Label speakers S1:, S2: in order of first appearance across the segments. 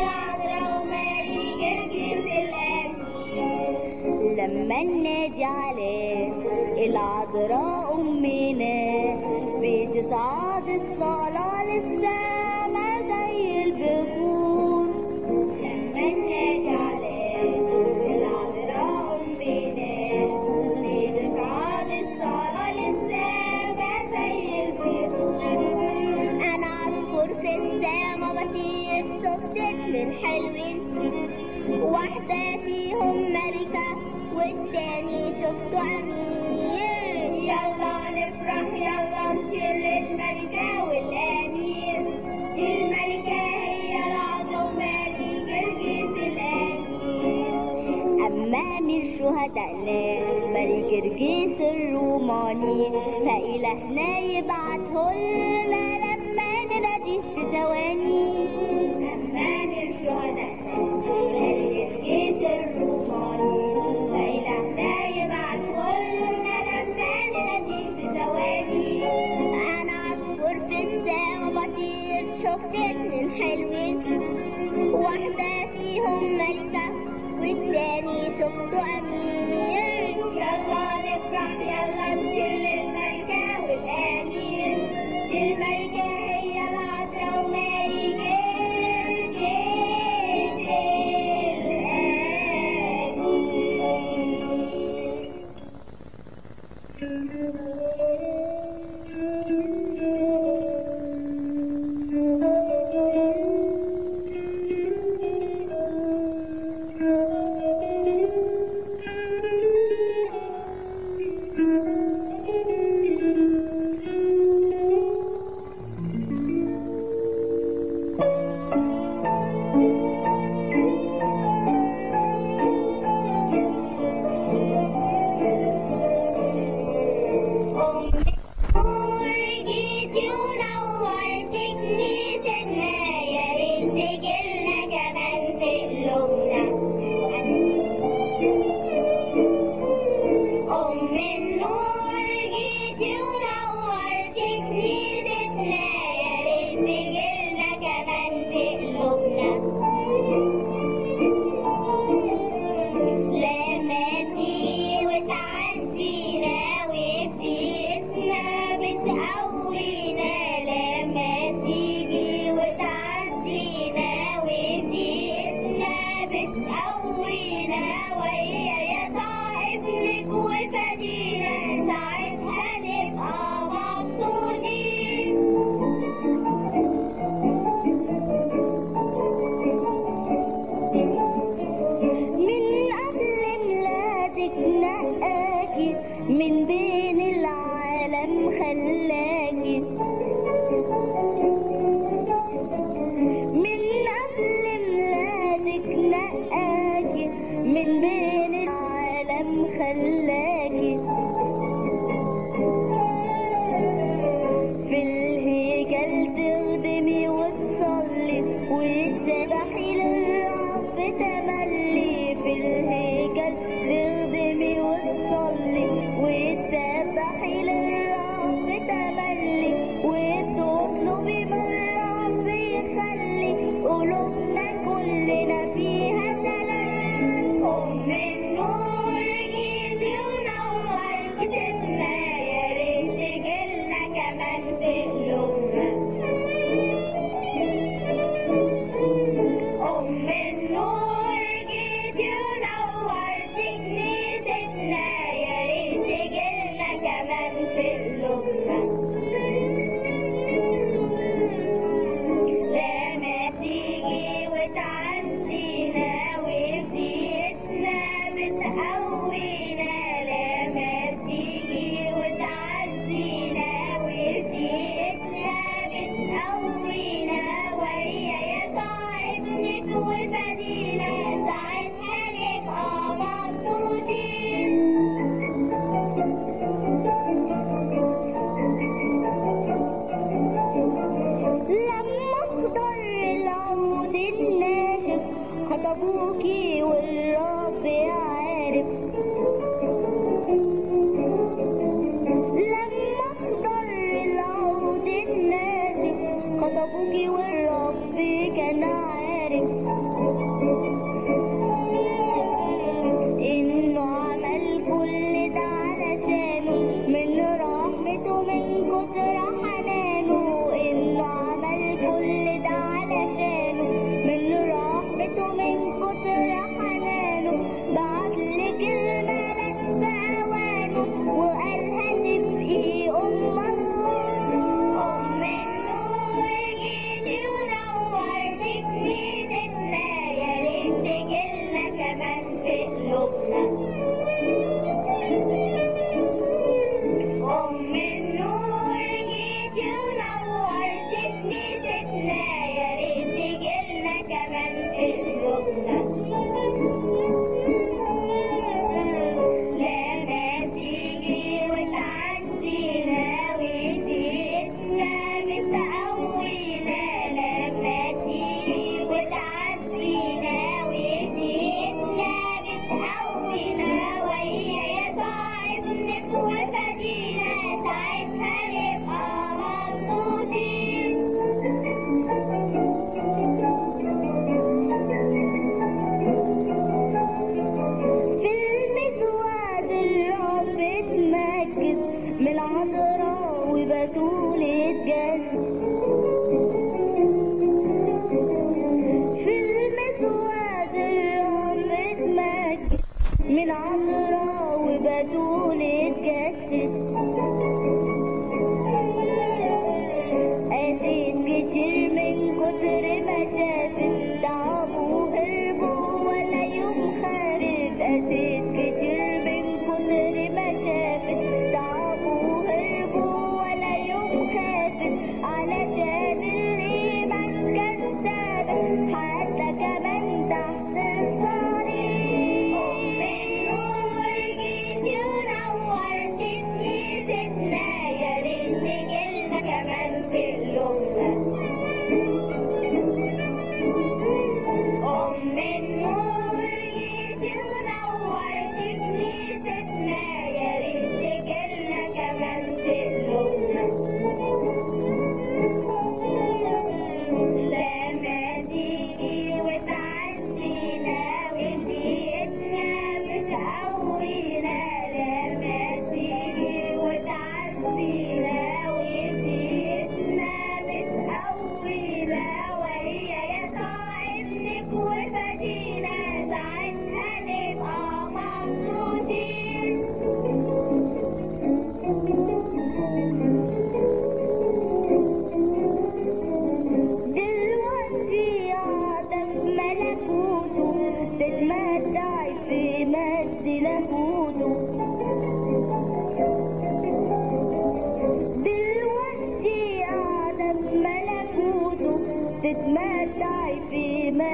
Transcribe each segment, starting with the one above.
S1: لما ننادي عليه العذراء أمنا بتصعد الصلاة للسما زي البخور لما ننادي عليه العذراء أمنا بتصعد الصلاة للسما زي البخور أنا عصفور في السما بطير شفت اتنين حلوين واحدة فيهم ملكة والتاني شفته أمير يلا نفرح يلا نشيل الملكة والأمير الملكة هي العظمى لجرجس الأمير أما من شهدائنا ملك جرجس الروماني فإلهنا يبعته لنا لما ننادي في ثواني أما من شهدائنا ملك جرجس الروماني فإلهنا يبعته لنا لما ننادي في ثواني أنا عصفور في السما بطير شفت اتنين حلوين واحدة فيهم ملكة والتاني شفته أمير يلا نفرح يلا نشيل الملكة والأمير الملكة هي العذراء ومالي الأمير لما تيجي وتعدينا وبتقسنا بتقوينا لما تيجي وتعدينا وبتقسنا بتقوينا وهي يطع ابنك وفدينا ساعتها نبقى مبسوطين من قبل ميلادك نقاكي من بين العالم خلاكي من قبل ميلادك نقاكي من بين العالم خلاكي في الهيكل تخدمي وتصلي وتسبحي للرب تملي في الهيكل تخدمي وتصلي وتسبحي للرب تملي وتطلبي من الرب يخلي قلوبنا كلنا فيها سلام أم النور جيتي ونور كتبنا يا ريت تجيلنا كمان في قلوبنا أم النور جيتي ونورت كنيستنا يا ريت تجيلنا كمان في قلوبنا لما تيجي وتعزينا وبديتنا بتقوينا لما تيجي وتعزينا وبديتنا بتقوينا وهي يطع ابنك وفدينا ساعتها نبقى مبسوطين لما اخضر العود الناشف خطبوكي والرب عارف لما اخضر العود الناشف خطبوكي والرب كان عارف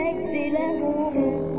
S1: والمجد له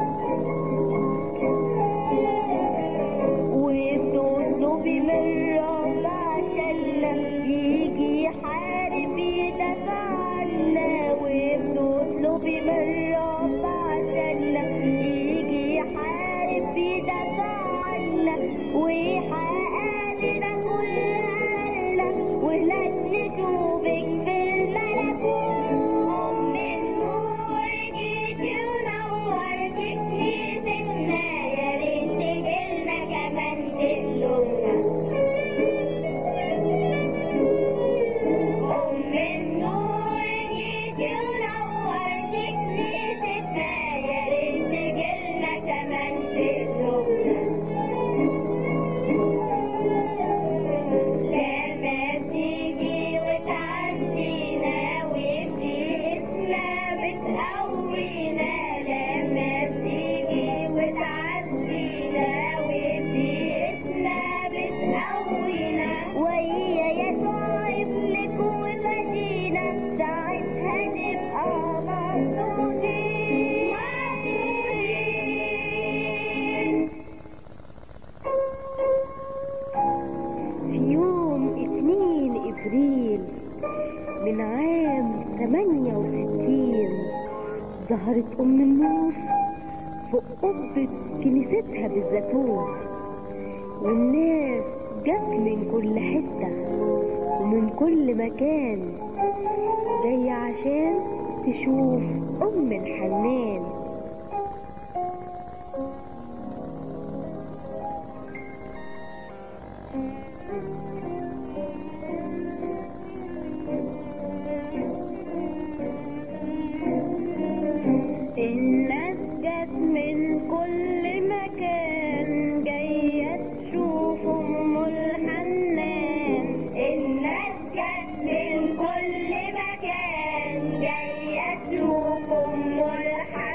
S1: وبتطلبي من الرب عشاننا يجي يحارب يدافع عنا وبتطلبي من الرب عشاننا يجي يحارب يدافع عنا ويحقق لنا كل أملنا وهناك نشوفك في الملكوت أم النور جيتي ونورتي كنيستنا يا ريت تجيلنا كمان تقلبنا أم النور جيتي ونورتي كنيستنا يا ريت تجيلنا كمان تقلبنا لما بتيجي وتعدينا وبتقيسنا بتقوينا لما بتيجي وتعدينا وبتقيسنا بتقوينا ويا يسوع ابنك وفدينا ساعتها نبقى مبسوطين مبسوطين
S2: في يوم 2 ابريل من عام 68 ظهرت ام النور فوق قبة كنيستها بالزيتون والناس جت من كل حتة ومن كل مكان جاية عشان تشوف ام الحنان
S1: الناس جت من كل مكان جاية تشوف أم الحنان الناس جت من كل مكان جاية تشوف أم الحنان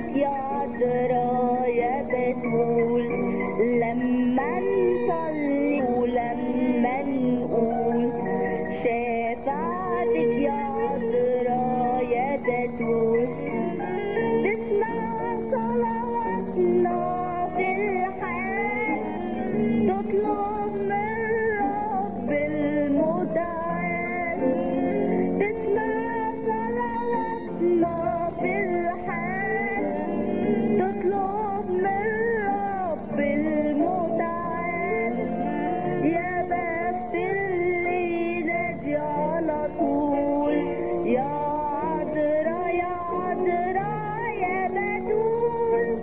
S1: شفاعتك يا عذراء يا بتول لما نصلي ولما نقول شفاعتك يا عذراء يا بتول تسمع صلواتنا في الحال تطلب من رب المتعال تسمع صلواتنا في الحال تطلب من رب المتعال يا بخت اللي نادي على طول يا عذرا يا عذرا يا بتول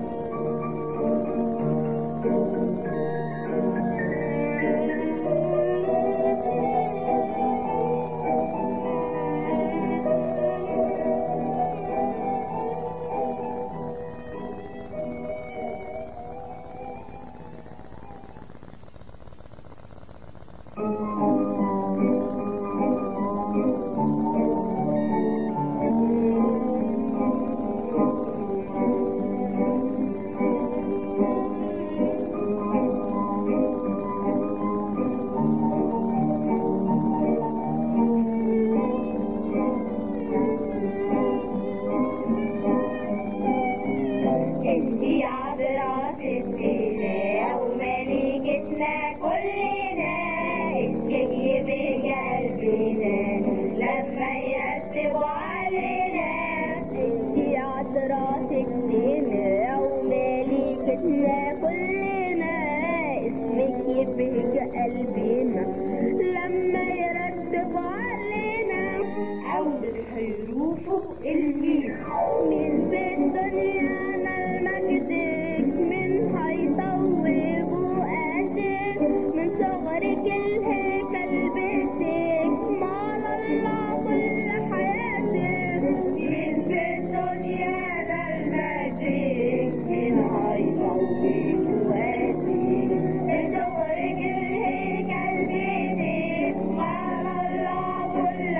S1: انتي عذراء ستنا وملكتنا كلنا اسمك يبهج قلبنا لما يرتبوا علينا انتي عذراء ستنا وملكتنا كلنا اسمك يبهج قلبنا لما يرتب علينا أول حروفه الميم من في دنيانا المجدك من هيطوبوا قدك من صغرك الهيكل بيتك مع الله كل حياتك من في دنيانا المجدك من هيطوبوا قدك من صغرك الهيكل بيتك مع الله كل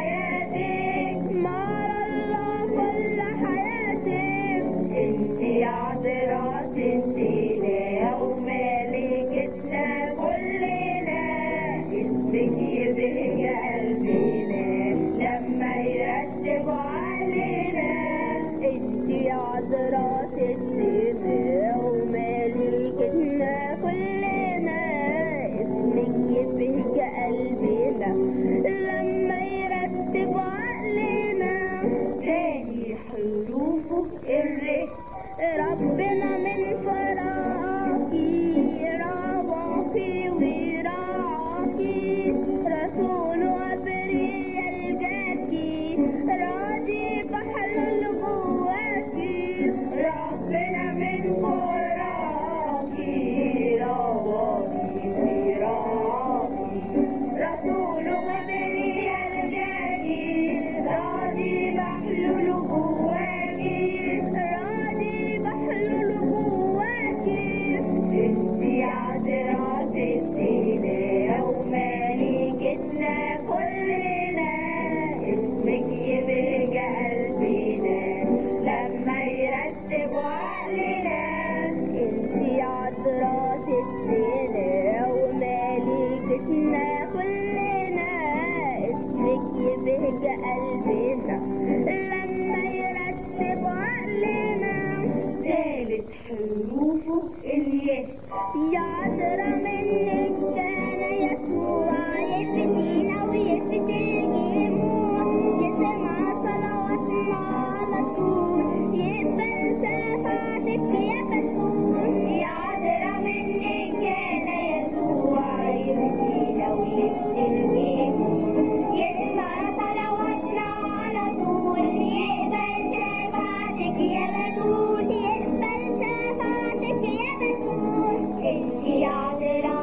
S1: حياتك مع الله كل حياتك انتي عذراء ستنا وملكتنا كلنا اسمك يبهج قلبنا لما يرتب علينا انتي عذراء ستنا وملكتنا كلنا اسمك يبهج قلبنا لما يرتب علينا تاني حروفه الر ربنا من فراقي رواقي وراعاكي رسول أبري الجاكي راضي بحلل جواكي ربنا من فراقي رواقي وراعاكي رسول أبري الجاكي راضي بحلل جواكي راضي بحلل جواكي انتي عذراء ستنا وملكتنا كلنا اسمك يبهج قلبنا لما يرتب علينا انتي عذراء ستنا وملكتنا كلنا اسمك يبهج قلبنا لما يرتب علينا ثالث حروفه الياء يا عذرا منك كان يسوع يفتينا ويفتي الجموع يسمع صلواتنا على طول يقبل شفاعتك يا بتول يا عذرا منك كان يسوع يفتينا ويفتي الجموع يسمع صلواتنا على طول يقبل شفاعتك يا بتول يقبل شفاعتك يا بتول انتي عذرا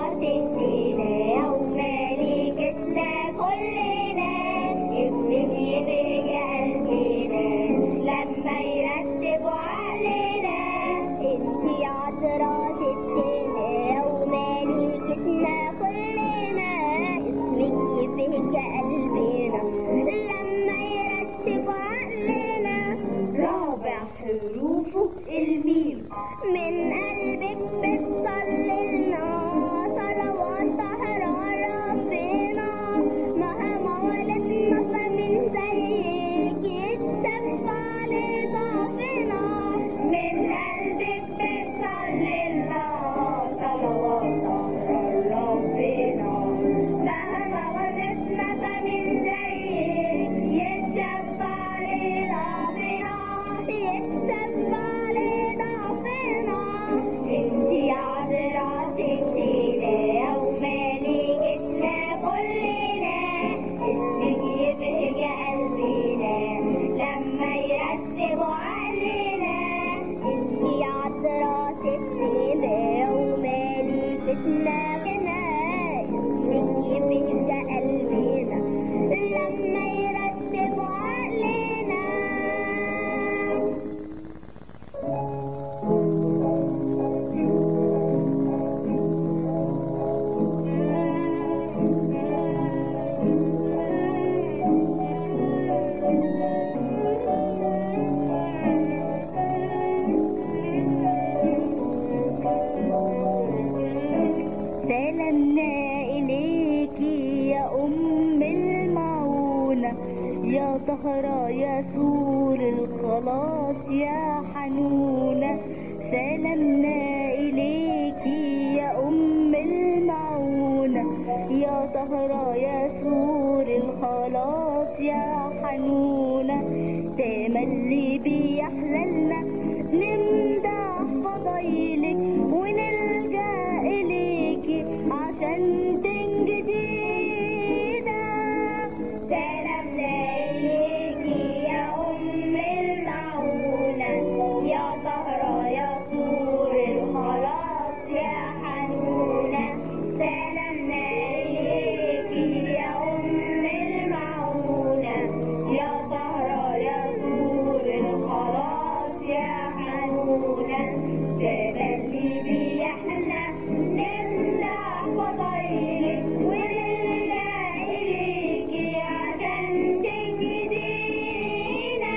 S2: طهرة يا سور الخلاص يا حنونة سلامنا إليكي يا أم المعونة يا طهرة يا سور الخلاص يا حنونة تملي بيحللنا نمدح فضايلك ونلجأ إليكي عشان تنجدينا سلامنا إليكي يا أم المعونة يا طهرة يا سور الخلاص يا حنونة سلامنا إليكي يا أم المعونة يا طهرة يا سور الخلاص يا حنونة تملي بيحنا نمدح فضايلك ونلجأ إليكي عشان تنجدينا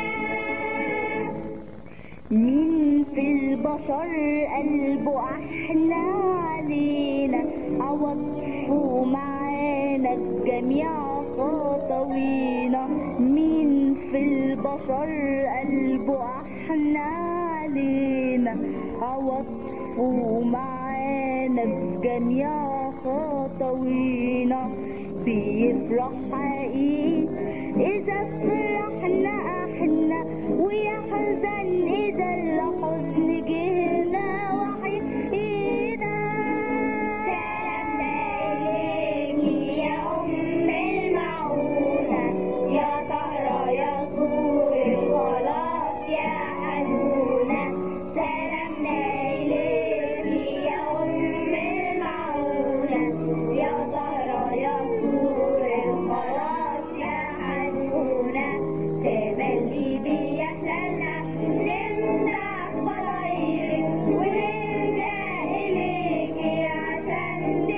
S2: مين في البشر قلبه احنا علينا عوضه معانا بجميع خطوينا مين في البشر قلبه احنا علينا عوضه معانا بجميع خطوينا بيفرح حقيقي إذا فرحنا احنا ويحزن إذا الحزن جهنا وحيدنا سلامنا إليكي يا أم المعونة يا طهرة يا سور الخلاص يا حنونة سلامنا إليكي يا أم المعونة يا طهرة يا سور الخلاص يا حنونة تملي بيحللنا نمدح فضايلك ونلجأ إليكي عشان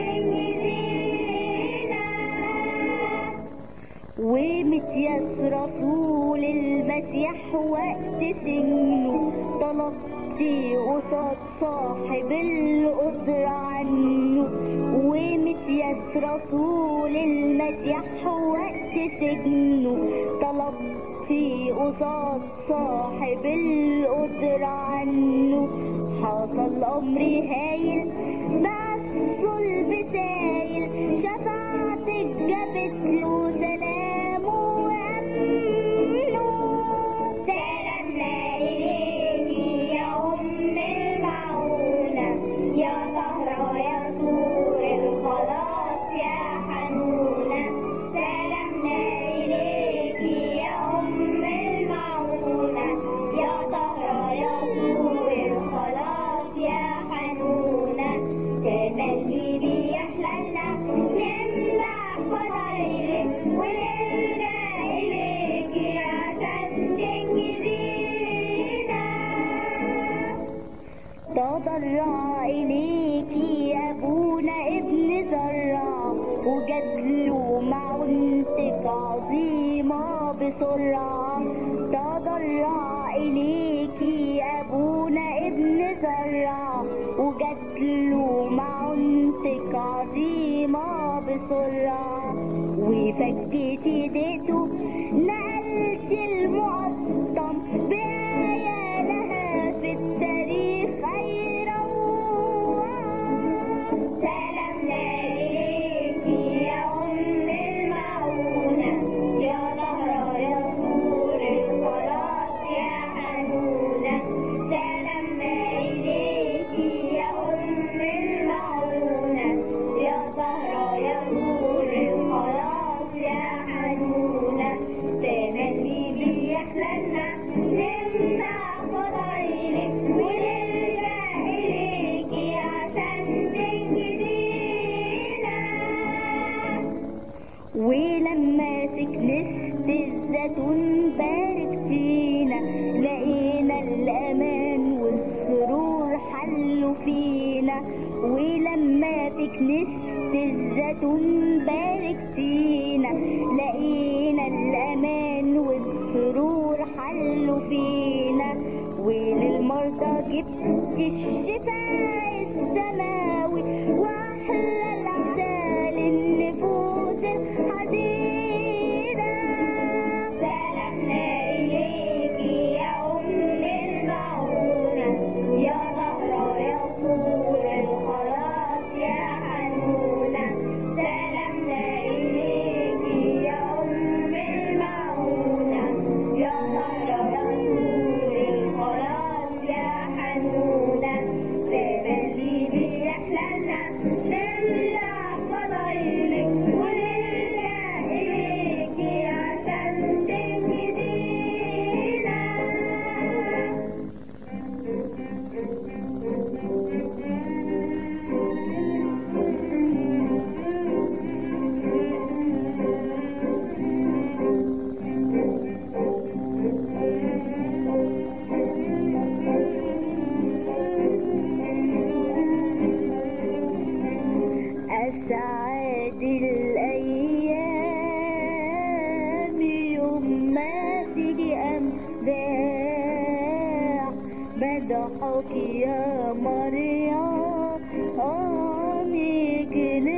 S2: تنجدينا ومتياس رسول المسيح وقت سجنه طلبتي قصاد صاحب القدرة عنه ومتياس رسول المسيح وقت سجنه طلبتي قصاد صاحب القدرة عنه حصل أمر هايل بس البسايل شفاعتك جابت له سلام وأمنه سلامنا إليكي يا أم المعونة يا طهرة يا سور الخلاص يا حنونة سلامنا إليكي يا أم المعونة يا طهرة يا سور الخلاص يا حنونة تملي بيحللنا نمدح فضايلك ونلجأ إليكي عشان تنجدينا تضرع إليكي أبونا ابن زرع وجدله معونتك عظيمة بسرعة تضرع إليكي أبونا ابن زرع وجدله معونتك عظيمة بسرعة وفكيت ايديته نقلت المقطم بآية لها في التاريخ هيروح سلامنا إليكي يا أم المعونة يا طهرة يا سور الخلاص يا حنونة سلامنا إليكي يا أم المعونة يا طهرة يا سور الخلاص يا حنونة تملي بيحللنا نمدح فضايلك ونلجأ إليكي عشان تنجدينا ولما سكنست الزيتون باركتينا لقينا الأمان والسرور حلوا فينا ولما في كنيسة الزيتون باركتينا لقينا الأمان والسرور حلوا فينا وللمرضى جبت الشفاء السماوي وأحلى العسل النفوس الحزينة سلامنا مدحك يا مريم آميك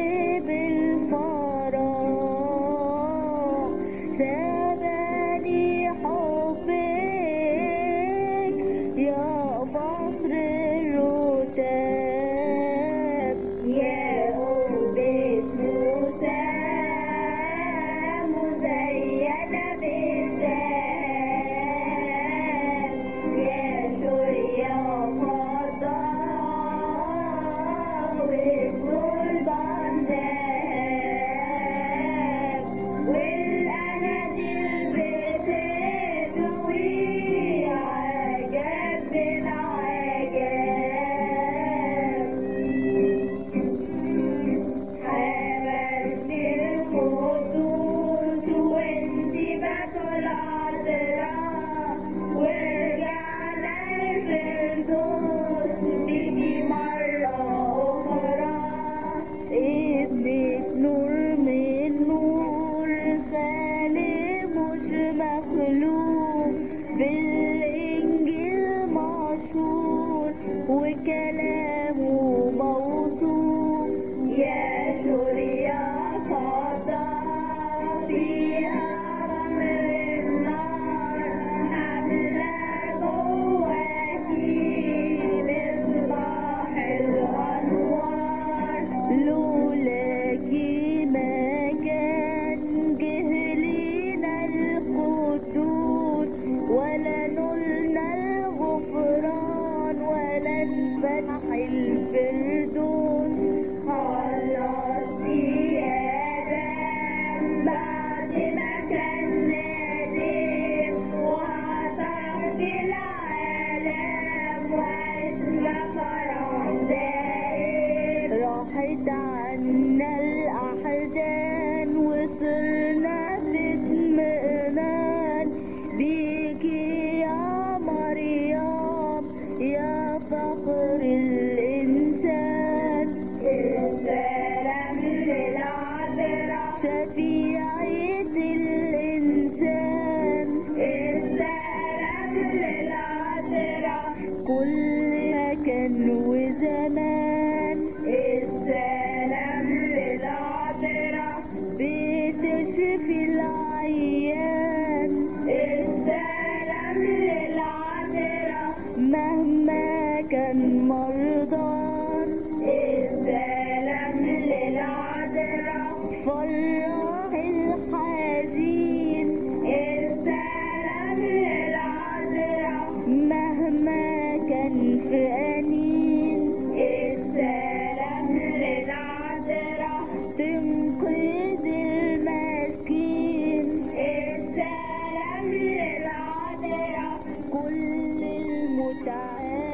S2: بالفرح سبني حبك يا بحر الرتاب يا أبت موسى مزينة بالذهب يا سوريا فضاء والقربان ذهب والأناديل بتدوي عجب العجب حبلت الخطوط وانتي بطل عذراء ورجعنا الفردوس بيجي مرة أخرى ابنك نور من نور خالق مش مخلوق بالإنجيل مشهور وكلامه موثوق يا سوريا فضاء فيها رمل النار حملة جواكي مصباح الأنوار لولاكي ما كان جهلنا القدوس ولا نلنا الغفران ولا انفتح الفردوس خلصتي آدم بعد ما كان نادم وعطرت العالم وعشنا فرح دائم راحت عنا الأحزان وصرنا في اطمئنان بيكي يا مريم يا فخر الإنسان السلام للعذراء شفيعة الإنسان السلام للعذراء كل مكان وزمان السلام للعذراء بتشفي العيان السلام للعذراء مهما كان مرضان السلام للعذراء فرح الحزين السلام للعذراء مهما كان في أنين السلام للعذراء تنقذ المسكين السلام للعذراء كل المتعب